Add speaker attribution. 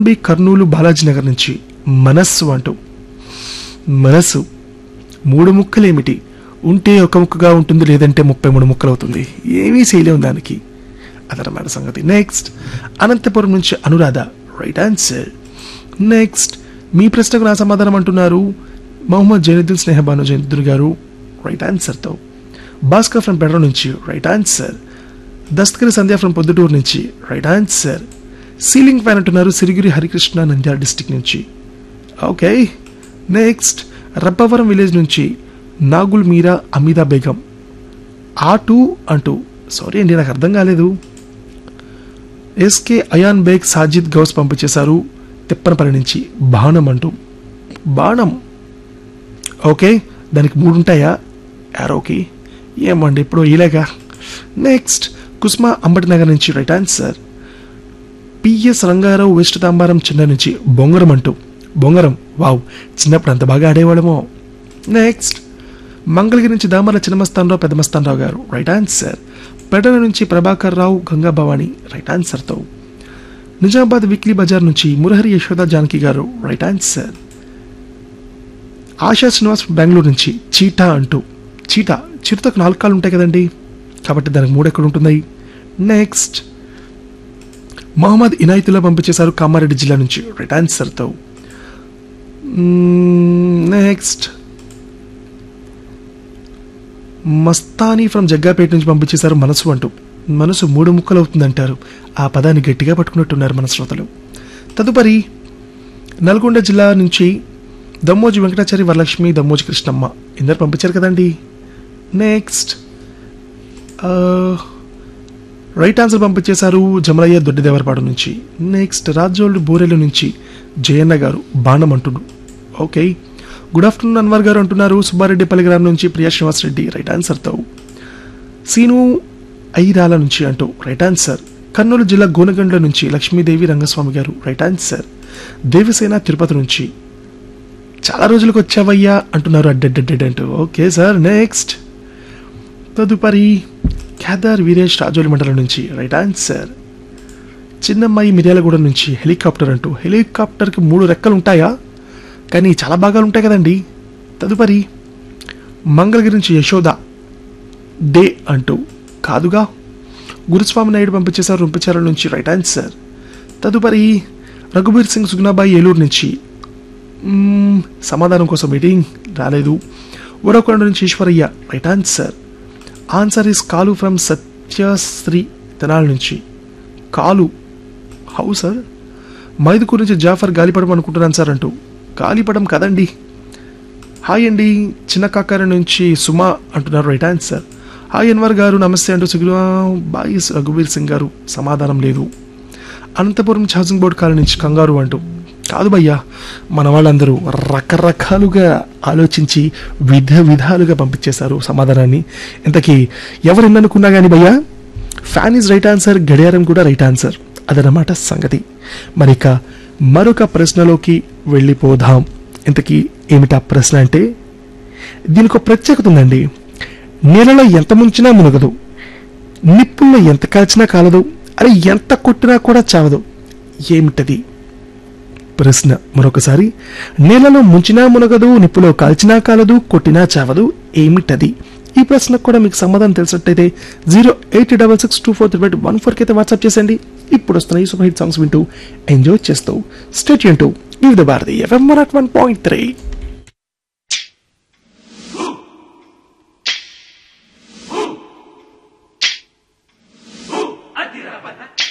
Speaker 1: B Kurnool Balaji Nagar నుంచి మనస్సు అంటూ మనస్సు మూడు ముక్కలేమిటి ఉంటే ఒక ముక్కగా ఉంటుంది లేదంటే ముప్పై మూడు ముక్కలు అవుతుంది ఏమీ చేయలేము దానికి అదనమాట సంగతి నెక్స్ట్ అనంతపురం నుంచి అనురాధ రైట్ ఆన్సర్ నెక్స్ట్ మీ ప్రశ్నకు నా సమాధానం అంటున్నారు మొహమ్మద్ జైనుద్దీన్ స్నేహబాను జైనుద్దీన్ గారు రైట్ ఆన్సర్తో భాస్కర్ ఫ్రమ్ పెడ్ర నుంచి right answer Dastagiri Sandhya from Proddutur నుంచి రైట్ ఆన్సర్ సీలింగ్ ఫ్యాన్ అంటున్నారు సిరిగిరి హరికృష్ణ నంద్యాల డిస్టిక్ నుంచి ఓకే నెక్స్ట్ రబ్బవరం విలేజ్ నుంచి నాగుల్ మీరా అమీదా బేగం ఆ టూ అంటూ సారీ అండి నాకు అర్థం కాలేదు ఎస్కే అయాన్ బేగ్ సాజిద్ గౌస్ పంపించేశారు తిప్పనపల్లి నుంచి బాణం అంటూ బాణం ఓకే దానికి మూడు ఉంటాయా యారోకి ఏమండి ఇప్పుడు ఇలాగా నెక్స్ట్ కుస్మా అంబటి నగర్ నుంచి right answer PS Rangarao west Tambaram చిన్న నుంచి బొంగరం అంటూ బొంగరం వావ్ చిన్నప్పుడు అంత బాగా ఆడేవాళ్ళమో నెక్స్ట్ మంగళగిరి నుంచి దామర్ల చిన్నమస్తానరావు పెద్దమస్తానరావు గారు రైట్ ఆన్సర్ పెడల నుంచి ప్రభాకర్ రావు గంగా భవాని రైట్ ఆన్సర్తో నిజామాబాద్ వీక్లీ బజార్ నుంచి మురహరి యశోద జానకి గారు రైట్ ఆన్సర్ ఆశా శ్రీనివాస్ బెంగళూరు నుంచి చీటా అంటూ చీటా చిరుతకు నాలుగు కాళ్ళు ఉంటాయి కదండి కాబట్టి దానికి మూడు ఎక్కడ ఉంటుంది నెక్స్ట్ మహమ్మద్ ఇనాయతుల్లా పంపించేశారు కామారెడ్డి జిల్లా నుంచి రైట్ ఆన్సర్తో నెక్స్ట్ మస్తానీ ఫ్రమ్ జగ్గాపేట నుంచి పంపించేశారు మనసు అంటూ మనసు మూడు ముక్కలు అవుతుందంటారు ఆ పదాన్ని గట్టిగా పట్టుకున్నట్టున్నారు మన శ్రోతలు తదుపరి నల్గొండ జిల్లా నుంచి దమ్మోజి వెంకటాచారి వరలక్ష్మి దమ్మోజి కృష్ణమ్మ ఇందరు పంపించారు కదండి నెక్స్ట్ రైట్ ఆన్సర్ పంపించేశారు జమలయ్య దొడ్డిదేవరపాడు నుంచి నెక్స్ట్ రాజోళ్ళు బోరెలు నుంచి జయన్న గారు బాణం అంటుడు okay good afternoon Anwar garu అంటున్నారు సుబ్బారెడ్డి పల్లిగ్రామ్ నుంచి ప్రియా శ్రీనివాస్ రెడ్డి రైట్ ఆన్సర్తో సీను ఐరాల నుంచి అంటూ రైట్ ఆన్సర్ కర్నూలు జిల్లా గోనగండ్ల నుంచి లక్ష్మీదేవి రంగస్వామి గారు రైట్ ఆన్సర్ దేవసేన తిరుపతి నుంచి చాలా రోజులకు వచ్చావయ్యా అంటున్నారు అడ్డెడ్డెడ్ అంటూ ఓకే సార్ నెక్స్ట్ తదుపరి కేదార్ వీరేష్ రాజోలి మండలం నుంచి రైట్ ఆన్సర్ చిన్నమ్మాయి మిర్యాలగూడ నుంచి హెలికాప్టర్ అంటూ హెలికాప్టర్కి మూడు రెక్కలు ఉంటాయా కానీ చాలా భాగాలు ఉంటాయి కదండి తదుపరి మంగళగిరి నుంచి యశోద డే అంటూ కాదుగా గురుస్వామి నాయుడు పంపించేశారు రుంపించారు నుంచి రైట్ ఆన్సర్ తదుపరి రఘుబీర్ సింగ్ సుగ్నాబాయి ఏలూరు నుంచి మ్మ్, సమాధానం కోసం మీటింగ్ రాలేదు ఉరకొండ నుంచి Eswaraiah right answer answer is కాలు ఫ్రమ్ సత్యశ్రీ తెనాల నుంచి కాలు హౌ సార్ మైదుకూరు నుంచి జాఫర్ గాలిపడం అనుకుంటున్నాను సార్ అంటూ గాలిపడం కదండి హాయ్ అండి చిన్న కాకార నుంచి సుమా అంటున్నారు రైట్ ఆన్సర్ హాయ్ అన్వర్ గారు నమస్తే అంటూ సిగురు బాయ్ రఘువీర్ సింగ్ గారు సమాధానం లేదు అనంతపురం నుంచి హౌసింగ్ బోర్డు కాలనీ నుంచి కంగారు అంటూ కాదు భయ్యా మన వాళ్ళందరూ రకరకాలుగా ఆలోచించి విధ విధాలుగా పంపించేశారు సమాధానాన్ని ఇంతకీ ఎవరు ఎన్ననుకున్నా కానీ భయ్యా ఫ్యాన్ ఈజ్ రైట్ ఆన్సర్ గడియారం కూడా రైట్ ఆన్సర్ అదనమాట సంగతి మరిక మరొక ప్రశ్నలోకి వెళ్ళిపోదాం ఇంతకీ ఏమిటా ప్రశ్న అంటే దీనికి ఒక ప్రత్యేకత ఉందండి నీళ్ళలో ఎంత ముంచినా మునగదు నిప్పుల్లో ఎంత కాల్చినా కాలదు అరే ఎంత కొట్టినా కూడా చావదు ఏమిటది ప్రశ్న మరొకసారి నీళ్ళలో ముంచినా మునగదు నిప్పులో కాల్చినా కాలదు కొట్టినా చావదు ఏమిటది ఈ ప్రశ్నకు కూడా మీకు సమాధానం తెలిసినట్టయితే zero eight double six two four three eight one ఫోర్కి అయితే వాట్సాప్ చేసండి ఇప్పుడు వస్తున్న ఈ సూపర్ హిట్ సాంగ్స్ వింటూ ఎంజాయ్ చేస్తూ స్టేట్ యూన్ to Vividh Bharati FM one at one point three
Speaker 2: అదిరాబన